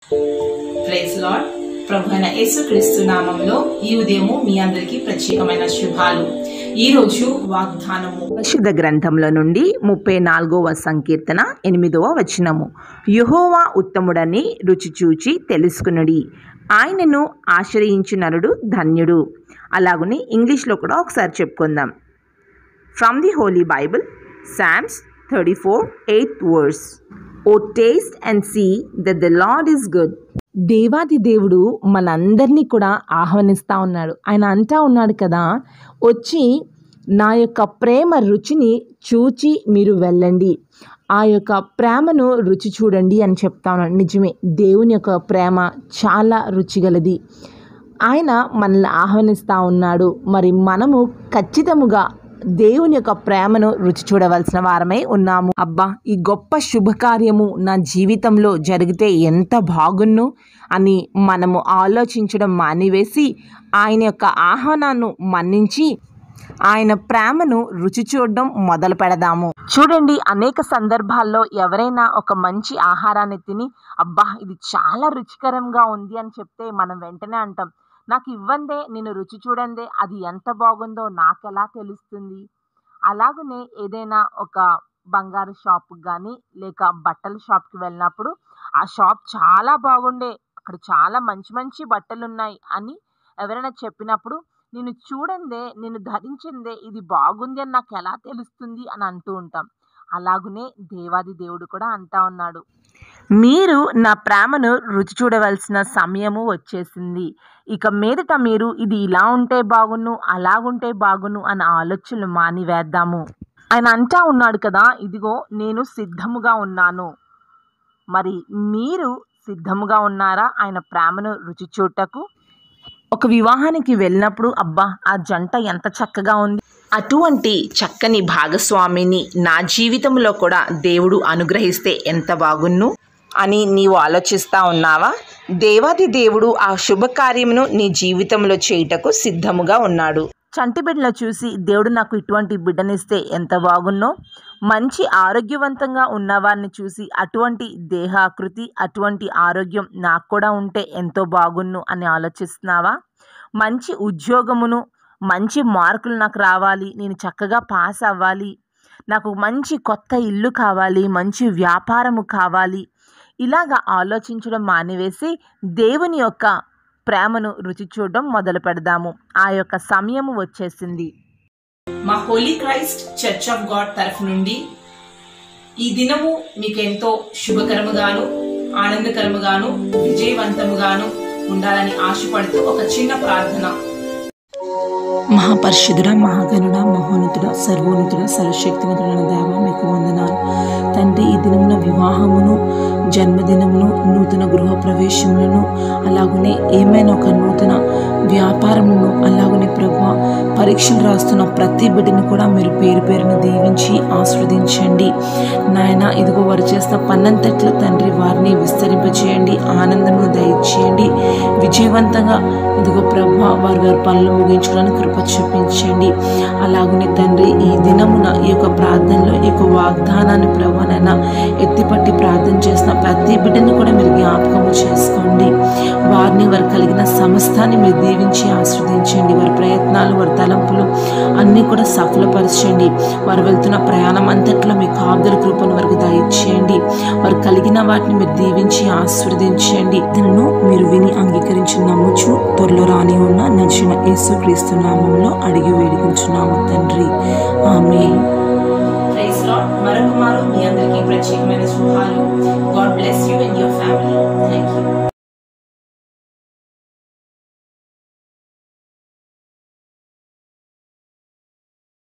praise lord ప్రభు అయిన యేసుక్రీస్తు నామంలో ఈ ఉదయము మీ అందరికీ ప్రత్యేకమైన శుభాలు ఈ రోజు వాగ్దానము పరిశుద్ధ గ్రంథంలో నుండి ముప్పై నాలుగవ సంకీర్తన ఎనిమిదవ వచనము యహోవా ఉత్తముడని రుచి చూచి తెలుసుకునుడి ఆయనను ఆశ్రయించు నరుడు ధన్యుడు అలాగని ఇంగ్లీష్లో కూడా ఒకసారి చెప్పుకుందాం from the Holy Bible Psalms thirty four eighth verse O taste and see that the Lord is good దేవాది దేవుడు మనందరినీ కూడా ఆహ్వానిస్తూ ఉన్నాడు ఆయన అంటా ఉన్నాడు కదా వచ్చి నా యొక్క ప్రేమ రుచిని చూచి మీరు వెళ్ళండి ఆ యొక్క ప్రేమను రుచి చూడండి అని చెప్తా ఉన్నాడు నిజమే దేవుని యొక్క ప్రేమ చాలా రుచిగలది ఆయన మనల్ని ఆహ్వానిస్తూ ఉన్నాడు మరి మనము ఖచ్చితముగా దేవుని యొక్క ప్రేమను రుచి చూడవలసిన వారమై ఉన్నాము అబ్బా ఈ గొప్ప శుభకార్యము నా జీవితంలో జరిగితే ఎంత బాగున్ను అని మనము ఆలోచించడం మానివేసి ఆయన యొక్క ఆహ్వానాన్ని మన్నించి ఆయన ప్రేమను రుచి చూడడం మొదలు పెడదాము చూడండి అనేక సందర్భాల్లో ఎవరైనా ఒక మంచి ఆహారాన్ని తిని అబ్బా ఇది చాలా రుచికరంగా ఉంది అని చెప్తే మనం వెంటనే అంటాం నాకు ఇవ్వందే నేను రుచి చూడందే అది ఎంత బాగుందో నాకెలా తెలుస్తుంది అలాగనే ఏదైనా ఒక బంగారు షాప్కి కానీ లేక బట్టల షాప్కి వెళ్ళినప్పుడు ఆ షాప్ చాలా బాగుండే అక్కడ చాలా మంచి మంచి బట్టలు ఉన్నాయి అని ఎవరైనా చెప్పినప్పుడు నేను చూడందే నేను ధరించిందే ఇది బాగుంది అని నాకు ఎలా తెలుస్తుంది అని అంటూ ఉంటాం అలాగునే దేవాది దేవుడు కూడా అంటా ఉన్నాడు మీరు నా ప్రేమను రుచి చూడవలసిన సమయము వచ్చేసింది ఇక మీదట మీరు ఇది ఇలా ఉంటే బాగును అలాగుంటే బాగును అన్న ఆలోచనలు మానివేద్దాము ఆయన అంటా ఉన్నాడు కదా ఇదిగో నేను సిద్ధముగా ఉన్నాను మరి మీరు సిద్ధముగా ఉన్నారా ఆయన ప్రేమను రుచి చూడటకు ఒక వివాహానికి వెళ్ళినప్పుడు అబ్బా ఆ జంట ఎంత చక్కగా ఉంది అటువంటి చక్కని భాగస్వామిని నా జీవితంలో కూడా దేవుడు అనుగ్రహిస్తే ఎంత బాగున్ను అని నీవు ఆలోచిస్తా ఉన్నావా దేవాది దేవుడు ఆ శుభకార్యమును నీ జీవితంలో చేయుటకు సిద్ధముగా ఉన్నాడు చంటి బిడ్డను చూసి దేవుడు నాకు ఇటువంటి బిడ్డనిస్తే ఎంత బాగున్నో మంచి ఆరోగ్యవంతంగా ఉన్నవారిని చూసి అటువంటి దేహాకృతి అటువంటి ఆరోగ్యం నాకు కూడా ఉంటే ఎంతో బాగున్ను అని ఆలోచిస్తున్నావా మంచి ఉద్యోగమును మంచి మార్కులు నాకు రావాలి నేను చక్కగా పాస్ అవ్వాలి నాకు మంచి కొత్త ఇల్లు కావాలి మంచి వ్యాపారము కావాలి ఇలాగా ఆలోచించడం మానివేసి దేవుని యొక్క ప్రేమను రుచి చూడడం మొదలు పెడదాము ఆ యొక్క సమయము వచ్చేసింది మా Holy Christ Church of God తరఫు నుండి ఈ దినము మీకు ఎంతో శుభకరముగాను ఆనందకరముగాను విజయవంతముగాను ఉండాలని ఆశపడుతూ ఒక చిన్న ప్రార్థన మహాపరిషుదుడ మహాగణుడ మహోన్నతుడ సర్వోన్నతుడ సర్వశక్తివంతుడైన దేవ మీకు వందనాలు తండ్రి ఈ దినమున వివాహమును జన్మదినమును నూతన గృహ ప్రవేశములను అలాగనే ఏమైనా ఒక నూతన వ్యాపారమును అలాగనే ప్రభు పరీక్షలు రాస్తున్న ప్రతి బిడ్డని కూడా మీరు పేరు పేరును దీవించి ఆస్వాదించండి నాయన ఇదిగో వారు చేస్తున్న పన్నంతట్లు తండ్రి వారిని విస్తరింపచేయండి ఆనందమును దయచేయండి విజయవంతంగా ఇదిగో ప్రభు వారి వారి పనులు ముగించుకోవడానికి కృప చూపించండి అలాగనే తండ్రి ఈ దినమున ఈ యొక్క ప్రార్థనలో ఈ యొక్క వాగ్దానాన్ని ప్రభునైనా ఎత్తిపట్టి ప్రార్థన చేసిన ప్రతి బిడ్డని కూడా మీరు జ్ఞాపకము చేసుకోండి వారిని వారు కలిగిన సమస్తాన్ని మీరు దీవించి ఆస్వాదించండి వారి ప్రయత్నాలు వారి తలంపులు అన్నీ కూడా సఫలపరచండి వారు వెళ్తున్న ప్రయాణం అంతట్లో మీ కాపుదల కృపను వరకు దయచేయండి వారు కలిగిన వాటిని మీరు దీవించి ఆస్వాదించండి దీనిను మీరు విని అంగీకరించి నమ్ముచు త్వరలో రాని ఉన్న నచ్చిన యేసు క్రీస్తు నామంలో అడిగి వేడుకుంటున్నాము తండ్రి ఆమె ప్రైజ్ లార్డ్ మరొక మారు మీ అందరికీ ప్రత్యేకమైన శుభాలు God bless you and your family thank you